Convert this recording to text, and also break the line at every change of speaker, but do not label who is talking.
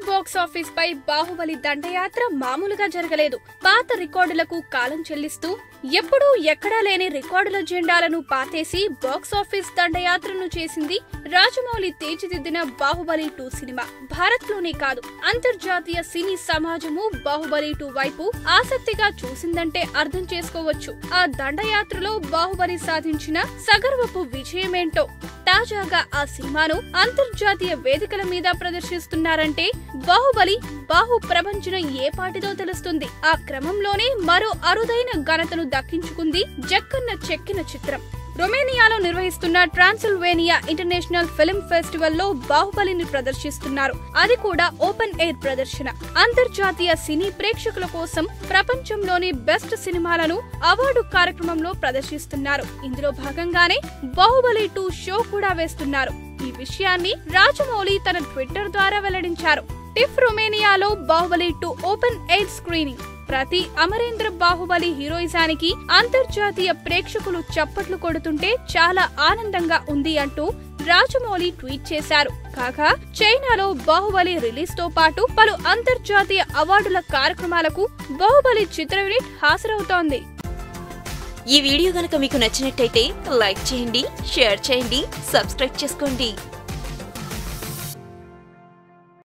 box office పై బాహుబలి దండయాత్ర మామూలుగా జరగలేదు పాత రికార్డులకు కాలం చెల్లిస్తూ ఎప్పుడూ ఎక్కడా లేని రికార్డుల జెండాలను పాతేసి బాక్స్ ఆఫీస్ దండయాత్రను చేసింది రాజమౌళి తీర్చిదిద్దిన బాహుబలి టూ సినిమా భారత్ లోనే కాదు అంతర్జాతీయ సినీ సమాజము బాహుబలి టూ వైపు ఆసక్తిగా చూసిందంటే అర్థం చేసుకోవచ్చు ఆ దండయాత్రలో బాహుబలి సాధించిన సగర్వపు విజయమేంటో తాజాగా ఆ సినిమాను అంతర్జాతీయ వేదికల మీద ప్రదర్శిస్తున్నారంటే బాహుబలి బాహు ప్రపంచం ఏ పాటిదో తెలుస్తుంది ఆ క్రమంలోనే మరో అరుదైన ఘనతను దక్కించుకుంది జక్కన్న చెక్కిన చిత్రం రొమేనియాలో నిర్వహిస్తున్న ట్రాన్సిల్వేనియా ఇంటర్నేషనల్ ఫిల్మ్ ఫెస్టివల్ లో బాహుబలిని ప్రదర్శిస్తున్నారు అది కూడా ఓపెన్ ఎయిర్ ప్రదర్శన అంతర్జాతీయ సినీ ప్రేక్షకుల కోసం ప్రపంచంలోని బెస్ట్ సినిమాలను అవార్డు కార్యక్రమంలో ప్రదర్శిస్తున్నారు ఇందులో భాగంగానే బాహుబలి టూ షో కూడా వేస్తున్నారు ఈ విషయాన్ని రాజమౌళి తన ట్విట్టర్ ద్వారా వెల్లడించారు టిఫ్ రొమేనియాలో Baahubali two open air screening ప్రతి అమరేంద్ర బాహుబలి హీరోయిజానికి అంతర్జాతీయ ప్రేక్షకులు చప్పట్లు కొడుతుంటే చాలా ఆనందంగా ఉంది అంటూ రాజమౌళి ట్వీట్ చేశారు కాగా చైనాలో బాహుబలి రిలీజ్ తో పాటు పలు అంతర్జాతీయ అవార్డుల కార్యక్రమాలకు బాహుబలి చిత్ర యూనిట్ హాజరవుతోంది
ఈ వీడియో గనక మీకు నచ్చినట్టయితే లైక్ చేయండి షేర్ చేయండి సబ్స్క్రైబ్ చేసుకోండి